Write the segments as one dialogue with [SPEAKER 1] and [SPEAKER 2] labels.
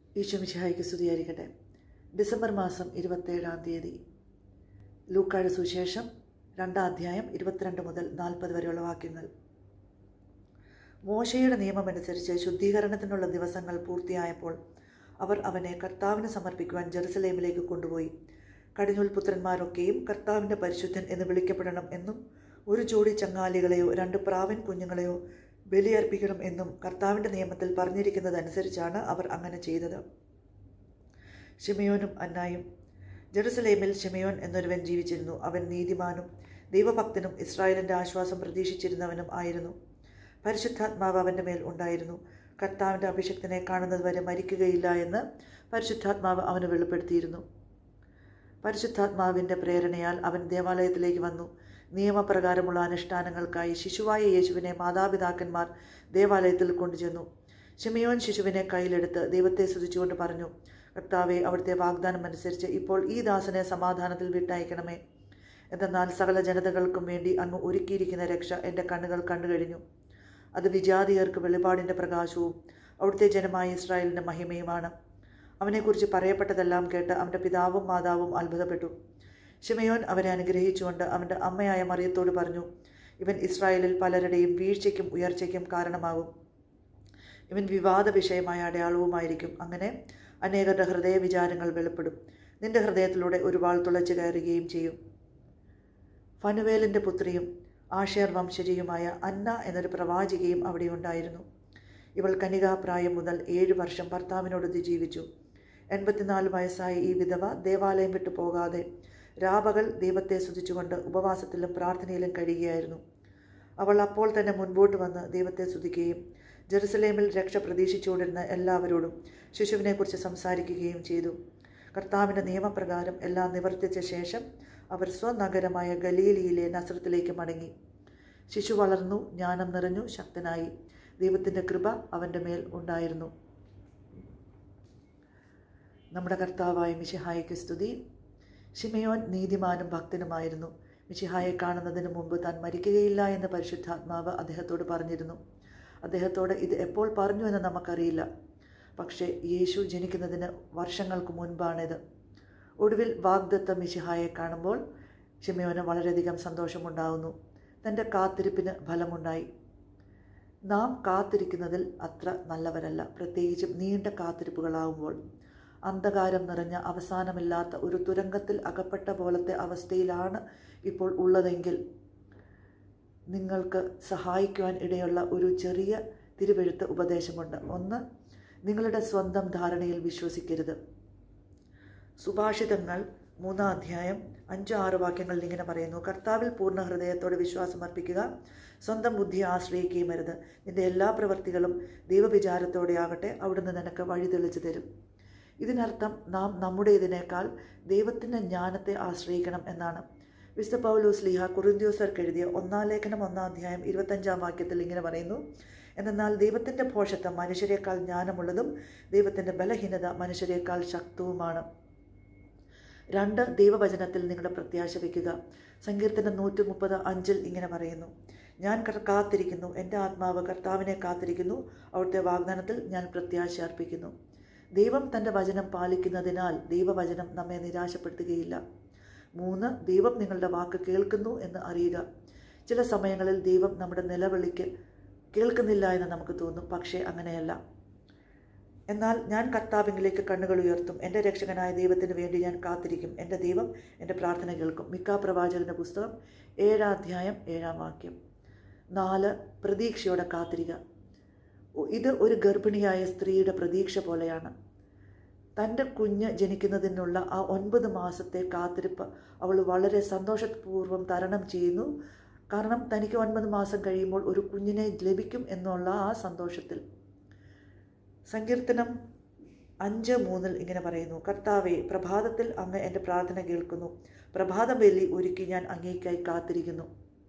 [SPEAKER 1] ഈശോമിശിഹായ്ക്ക് സ്തുതിയായിരിക്കട്ടെ ഡിസംബർ മാസം ഇരുപത്തേഴാം തീയതി ലൂക്കാട് സുശേഷം രണ്ടാം അധ്യായം ഇരുപത്തിരണ്ട് മുതൽ നാൽപ്പത് വരെയുള്ള വാക്യങ്ങൾ മോശയുടെ നിയമമനുസരിച്ച് ശുദ്ധീകരണത്തിനുള്ള ദിവസങ്ങൾ പൂർത്തിയായപ്പോൾ അവർ അവനെ കർത്താവിന് സമർപ്പിക്കുവാൻ ജെറുസലേമിലേക്ക് കൊണ്ടുപോയി കടിഞ്ഞൂൽ പുത്രന്മാരൊക്കെയും കർത്താവിൻ്റെ പരിശുദ്ധൻ എന്ന് വിളിക്കപ്പെടണം എന്നും ഒരു ജോഡി ചങ്ങാലികളെയോ രണ്ട് പ്രാവൻ കുഞ്ഞുങ്ങളെയോ ബലിയർപ്പിക്കണം എന്നും കർത്താവിൻ്റെ നിയമത്തിൽ പറഞ്ഞിരിക്കുന്നതനുസരിച്ചാണ് അവർ അങ്ങനെ ചെയ്തത് ഷിമയോനും അന്നായും ജെറുസലേമിൽ ഷിമയോൻ എന്നൊരുവൻ ജീവിച്ചിരുന്നു അവൻ നീതിമാനും ദൈവഭക്തനും ഇസ്രായേലിൻ്റെ ആശ്വാസം പ്രതീക്ഷിച്ചിരുന്നവനും ആയിരുന്നു പരിശുദ്ധാത്മാവ് അവൻ്റെ മേൽ ഉണ്ടായിരുന്നു കർത്താവിൻ്റെ അഭിഷക്തനെ കാണുന്നതുവരെ മരിക്കുകയില്ല എന്ന് പരിശുദ്ധാത്മാവ് അവന് വെളിപ്പെടുത്തിയിരുന്നു പരിശുദ്ധാത്മാവിൻ്റെ പ്രേരണയാൽ അവൻ ദേവാലയത്തിലേക്ക് വന്നു നിയമപ്രകാരമുള്ള അനുഷ്ഠാനങ്ങൾക്കായി ശിശുവായ യേശുവിനെ മാതാപിതാക്കന്മാർ ദേവാലയത്തിൽ കൊണ്ടുചെന്നു ഷിമയോൻ ശിശുവിനെ കയ്യിലെടുത്ത് ദൈവത്തെ സ്തുതിച്ചുകൊണ്ട് പറഞ്ഞു കർത്താവെ അവിടുത്തെ വാഗ്ദാനം അനുസരിച്ച് ഇപ്പോൾ ഈ ദാസനെ സമാധാനത്തിൽ വിട്ടയക്കണമേ എന്തെന്നാൽ സകല ജനതകൾക്കും വേണ്ടി അങ്ങ് ഒരുക്കിയിരിക്കുന്ന രക്ഷ എൻ്റെ കണ്ണുകൾ കണ്ടുകഴിഞ്ഞു അത് വിജാതിയർക്ക് വെളിപാടിൻ്റെ പ്രകാശവും അവിടുത്തെ ജനമായ ഇസ്രായേലിൻ്റെ മഹിമയുമാണ് അവനെക്കുറിച്ച് പറയപ്പെട്ടതെല്ലാം കേട്ട് അവൻ്റെ പിതാവും മാതാവും അത്ഭുതപ്പെട്ടു ഷിമയോൻ അവരെ അനുഗ്രഹിച്ചുകൊണ്ട് അവൻ്റെ അമ്മയായ മറിയത്തോട് പറഞ്ഞു ഇവൻ ഇസ്രായേലിൽ പലരുടെയും വീഴ്ചയ്ക്കും ഉയർച്ചയ്ക്കും കാരണമാകും ഇവൻ വിവാദ വിഷയമായ അടയാളവുമായിരിക്കും അങ്ങനെ അനേകരുടെ ഹൃദയ വിചാരങ്ങൾ വെളിപ്പെടും നിന്റെ ഹൃദയത്തിലൂടെ ഒരു വാൾ തുളച്ചു കയറുകയും ചെയ്യും ഫനുവേലിൻ്റെ പുത്രിയും ആഷേർ വംശജിയുമായ അന്ന എന്നൊരു പ്രവാചികയും അവിടെ ഉണ്ടായിരുന്നു ഇവൾ കനികാപ്രായം മുതൽ ഏഴു വർഷം ഭർത്താവിനോടൊത്ത് ജീവിച്ചു എൺപത്തിനാല് വയസ്സായ ഈ വിധവ ദേവാലയം വിട്ടു പോകാതെ രാപകൽ ദൈവത്തെ സ്തുതിച്ചുകൊണ്ട് ഉപവാസത്തിലും പ്രാർത്ഥനയിലും കഴിയുകയായിരുന്നു അവൾ അപ്പോൾ തന്നെ മുൻപോട്ട് വന്ന് ദൈവത്തെ സ്തുതിക്കുകയും ജെറുസലേമിൽ രക്ഷ പ്രതീക്ഷിച്ചുകൊണ്ടിരുന്ന എല്ലാവരോടും ശിശുവിനെക്കുറിച്ച് സംസാരിക്കുകയും ചെയ്തു കർത്താവിൻ്റെ നിയമപ്രകാരം എല്ലാം നിവർത്തിച്ച ശേഷം അവർ സ്വനഗരമായ ഗലീലിയിലെ നസ്രത്തിലേക്ക് മടങ്ങി ശിശു വളർന്നു ജ്ഞാനം നിറഞ്ഞു ശക്തനായി ദൈവത്തിൻ്റെ കൃപ അവൻ്റെ മേൽ ഉണ്ടായിരുന്നു നമ്മുടെ കർത്താവായ മിശിഹായ്ക്ക് സ്തുതി ഷിമയോൻ നീതിമാനും ഭക്തനുമായിരുന്നു മിശിഹായെ കാണുന്നതിന് മുമ്പ് താൻ മരിക്കുകയില്ല എന്ന് പരിശുദ്ധാത്മാവ് അദ്ദേഹത്തോട് പറഞ്ഞിരുന്നു അദ്ദേഹത്തോട് ഇത് എപ്പോൾ പറഞ്ഞു എന്ന് നമുക്കറിയില്ല പക്ഷേ യേശു ജനിക്കുന്നതിന് വർഷങ്ങൾക്ക് മുൻപാണിത് ഒടുവിൽ വാഗ്ദത്ത മിശിഹായെ കാണുമ്പോൾ ഷിമയോന് വളരെയധികം സന്തോഷമുണ്ടാകുന്നു തൻ്റെ കാത്തിരിപ്പിന് ഫലമുണ്ടായി നാം കാത്തിരിക്കുന്നതിൽ അത്ര നല്ലവരല്ല പ്രത്യേകിച്ചും നീണ്ട കാത്തിരിപ്പുകളാവുമ്പോൾ അന്ധകാരം നിറഞ്ഞ അവസാനമില്ലാത്ത ഒരു തുരങ്കത്തിൽ അകപ്പെട്ട പോലത്തെ അവസ്ഥയിലാണ് ഇപ്പോൾ ഉള്ളതെങ്കിൽ നിങ്ങൾക്ക് സഹായിക്കുവാൻ ഇടയുള്ള ഒരു ചെറിയ തിരുവെഴുത്ത് ഉപദേശമുണ്ട് ഒന്ന് നിങ്ങളുടെ സ്വന്തം ധാരണയിൽ വിശ്വസിക്കരുത് സുഭാഷിതങ്ങൾ മൂന്നാം അധ്യായം അഞ്ച് ആറ് വാക്യങ്ങളിൽ ഇങ്ങനെ പറയുന്നു കർത്താവിൽ പൂർണ്ണ ഹൃദയത്തോടെ വിശ്വാസം അർപ്പിക്കുക സ്വന്തം ബുദ്ധിയെ ആശ്രയിക്കുകയും അരുത് നിന്റെ എല്ലാ പ്രവൃത്തികളും ദൈവവിചാരത്തോടെ ആകട്ടെ അവിടുന്ന് നിനക്ക് വഴി തെളിച്ചു തരും ഇതിനർത്ഥം നാം നമ്മുടേതിനേക്കാൾ ദൈവത്തിൻ്റെ ജ്ഞാനത്തെ ആശ്രയിക്കണം എന്നാണ് വിശുദ്ധ പൗലോസ് ലീഹ കുറിന്ത്യോസർക്ക് എഴുതിയ ഒന്നാം ലേഖനം ഒന്നാം അധ്യായം ഇരുപത്തഞ്ചാം വാക്യത്തിൽ ഇങ്ങനെ പറയുന്നു എന്നാൽ ദൈവത്തിൻ്റെ ഭോഷത്വം മനുഷ്യരെക്കാൾ ജ്ഞാനമുള്ളതും ദൈവത്തിൻ്റെ ബലഹീനത മനുഷ്യരെക്കാൾ ശക്തവുമാണ് രണ്ട് ദൈവവചനത്തിൽ നിങ്ങളുടെ പ്രത്യാശ വയ്ക്കുക സങ്കീർത്തനം നൂറ്റി മുപ്പത് അഞ്ചിൽ ഇങ്ങനെ പറയുന്നു ഞാൻ കാത്തിരിക്കുന്നു എൻ്റെ ആത്മാവ് കർത്താവിനെ കാത്തിരിക്കുന്നു അവിടുത്തെ വാഗ്ദാനത്തിൽ ഞാൻ പ്രത്യാശ അർപ്പിക്കുന്നു ദൈവം തൻ്റെ വചനം പാലിക്കുന്നതിനാൽ ദൈവവചനം നമ്മെ നിരാശപ്പെടുത്തുകയില്ല മൂന്ന് ദൈവം നിങ്ങളുടെ വാക്ക് കേൾക്കുന്നു എന്ന് അറിയുക ചില സമയങ്ങളിൽ ദൈവം നമ്മുടെ നിലവിളിക്ക് കേൾക്കുന്നില്ല എന്ന് നമുക്ക് തോന്നും പക്ഷേ അങ്ങനെയല്ല എന്നാൽ ഞാൻ കർത്താവിംഗിലേക്ക് കണ്ണുകൾ ഉയർത്തും എൻ്റെ രക്ഷകനായ ദൈവത്തിന് വേണ്ടി ഞാൻ കാത്തിരിക്കും എൻ്റെ ദൈവം എൻ്റെ പ്രാർത്ഥന കേൾക്കും മിക്ക പ്രവാചകൻ്റെ പുസ്തകം ഏഴാം അധ്യായം ഏഴാം വാക്യം നാല് പ്രതീക്ഷയോടെ കാത്തിരിക ഇത് ഒരു ഗർഭിണിയായ സ്ത്രീയുടെ പ്രതീക്ഷ പോലെയാണ് തൻ്റെ കുഞ്ഞ് ജനിക്കുന്നതിനുള്ള ആ ഒൻപത് മാസത്തെ കാത്തിരിപ്പ് അവൾ വളരെ സന്തോഷപൂർവ്വം തരണം ചെയ്യുന്നു കാരണം തനിക്ക് ഒൻപത് മാസം കഴിയുമ്പോൾ ഒരു കുഞ്ഞിനെ ലഭിക്കും എന്നുള്ള ആ സന്തോഷത്തിൽ സങ്കീർത്തനം അഞ്ച് മൂന്നിൽ ഇങ്ങനെ പറയുന്നു കർത്താവെ പ്രഭാതത്തിൽ അങ്ങ് എൻ്റെ പ്രാർത്ഥന കേൾക്കുന്നു പ്രഭാതം വെല്ലി ഒരുക്കി ഞാൻ അങ്ങേക്കായി കാത്തിരിക്കുന്നു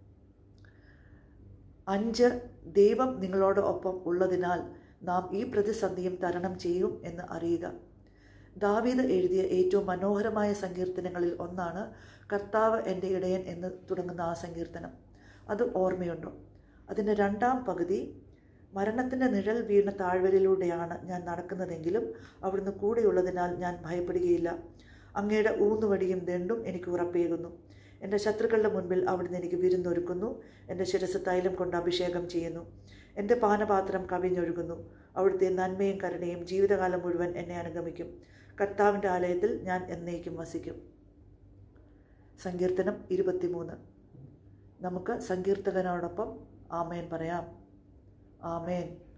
[SPEAKER 1] അഞ്ച് ദൈവം നിങ്ങളോട് ഒപ്പം ഉള്ളതിനാൽ നാം ഈ പ്രതിസന്ധിയും തരണം ചെയ്യും എന്ന് അറിയുക ദാവീദ് എഴുതിയ ഏറ്റവും മനോഹരമായ സങ്കീർത്തനങ്ങളിൽ ഒന്നാണ് കർത്താവ് എൻ്റെ ഇടയൻ എന്ന് തുടങ്ങുന്ന ആ സങ്കീർത്തനം അത് ഓർമ്മയുണ്ടോ അതിൻ്റെ രണ്ടാം പകുതി മരണത്തിൻ്റെ നിഴൽ വീണ താഴ്വരയിലൂടെയാണ് ഞാൻ നടക്കുന്നതെങ്കിലും അവിടുന്ന് കൂടെയുള്ളതിനാൽ ഞാൻ ഭയപ്പെടുകയില്ല അങ്ങയുടെ ഊന്നുവടിയും ദണ്ടും എനിക്ക് ഉറപ്പേകുന്നു എൻ്റെ ശത്രുക്കളുടെ മുൻപിൽ അവിടുന്ന് എനിക്ക് വിരുന്നൊരുക്കുന്നു എൻ്റെ ശിരസ് തൈലം കൊണ്ട് അഭിഷേകം ചെയ്യുന്നു എൻ്റെ പാനപാത്രം കവിഞ്ഞൊഴുകുന്നു അവിടുത്തെ നന്മയും കരുണയും ജീവിതകാലം മുഴുവൻ എന്നെ അനുഗമിക്കും കർത്താവിൻ്റെ ആലയത്തിൽ ഞാൻ എന്നേക്കും വസിക്കും സങ്കീർത്തനം ഇരുപത്തിമൂന്ന് നമുക്ക് സങ്കീർത്തകനോടൊപ്പം ആമേൻ പറയാം ആമേൻ